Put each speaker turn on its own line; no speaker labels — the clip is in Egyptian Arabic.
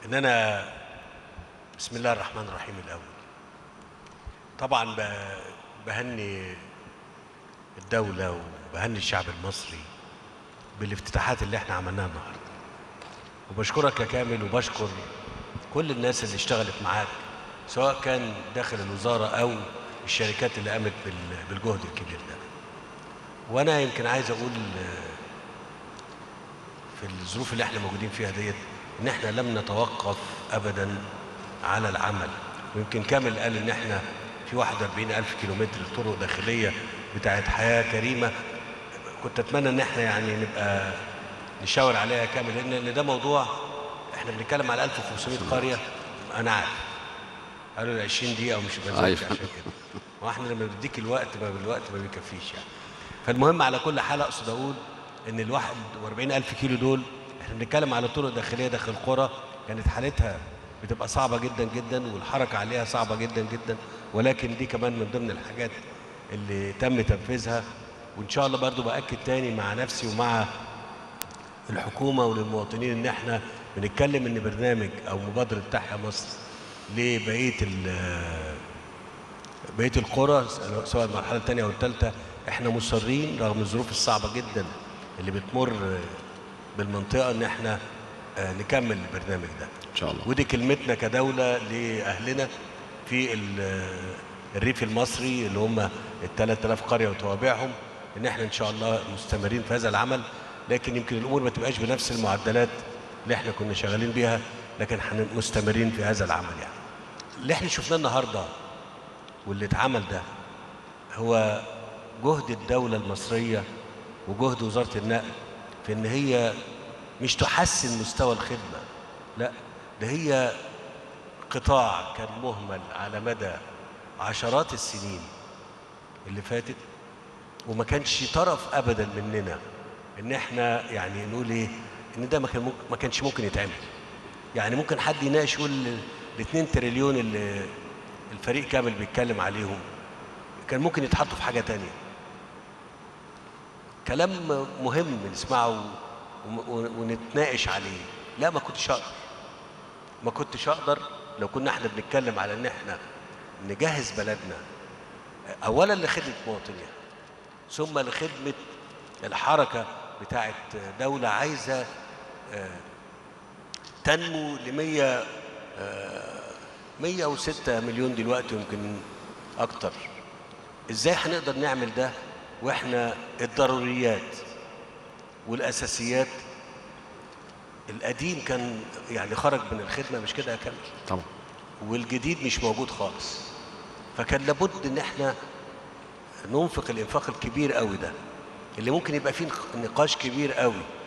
ان انا بسم الله الرحمن الرحيم الاول طبعا ب- بهني الدوله وبهني الشعب المصري بالافتتاحات اللي احنا عملناها النهارده وبشكرك يا كامل وبشكر كل الناس اللي اشتغلت معاك سواء كان داخل الوزاره او الشركات اللي قامت بال- بالجهد الكبير ده وانا يمكن عايز اقول آه، في الظروف اللي احنا موجودين فيها ديت ان احنا لم نتوقف ابدا على العمل ويمكن كامل قال ان احنا في 41 الف كيلومتر طرق داخليه بتاعت حياه كريمه كنت اتمنى ان احنا يعني نبقى نشاور عليها كامل لان لأن ده موضوع احنا بنتكلم على 1500 قريه انا عارف قالوا لي 20 دقيقه ومش بزودش
أيوة.
عشان كده واحنا لما بنديك الوقت ما بالوقت ما بيكفيش يعني فالمهم على كل حال اقصد اقول ان ال 41 الف كيلو دول احنا بنتكلم على طرق داخليه داخل القرى كانت حالتها بتبقى صعبه جدا جدا والحركه عليها صعبه جدا جدا ولكن دي كمان من ضمن الحاجات اللي تم تنفيذها وان شاء الله برضو باكد تاني مع نفسي ومع الحكومه وللمواطنين ان احنا بنتكلم ان برنامج او مبادره تحيا مصر لبقيه ال- بقيه القرى سواء المرحله الثانيه او الثالثه احنا مصرين رغم الظروف الصعبه جدا اللي بتمر بالمنطقه ان احنا آه، نكمل البرنامج ده
ان شاء الله
ودي كلمتنا كدوله لاهلنا في ال- الريف المصري اللي هم ال 3000 قريه وتوابعهم ان احنا ان شاء الله مستمرين في هذا العمل لكن يمكن الامور ما تبقاش بنفس المعدلات اللي احنا كنا شغالين بيها لكن احنا مستمرين في هذا العمل يعني اللي احنا شفناه النهارده واللي اتعمل ده هو جهد الدولة المصرية وجهد وزارة النقل في ان هي مش تحسن مستوى الخدمة لا ده هي قطاع كان مهمل على مدى عشرات السنين اللي فاتت وما كانش طرف ابدا مننا ان احنا يعني نقول ايه ان ده ما كان ممكن ما كانش ممكن يتعمل يعني ممكن حد يناقش يقول ال 2 تريليون اللي الفريق كامل بيتكلم عليهم كان ممكن يتحطوا في حاجه تانية كلام مهم نسمعه وم- ون- ونتناقش عليه لا ما كنتش اقدر ما كنتش اقدر لو كنا احنا بنتكلم على ان احنا نجهز بلدنا اولا لخدمه مواطنيها ثم لخدمه الحركه بتاعت دوله عايزه آه، تنمو ل 100 106 مليون دلوقتي يمكن اكتر ازاي هنقدر نعمل ده واحنا الضروريات والاساسيات القديم كان يعني خرج من الخدمه مش كده يا كامل
طبعا
والجديد مش موجود خالص فكان لابد ان احنا ننفق الانفاق الكبير قوي ده اللي ممكن يبقى فيه نقاش كبير قوي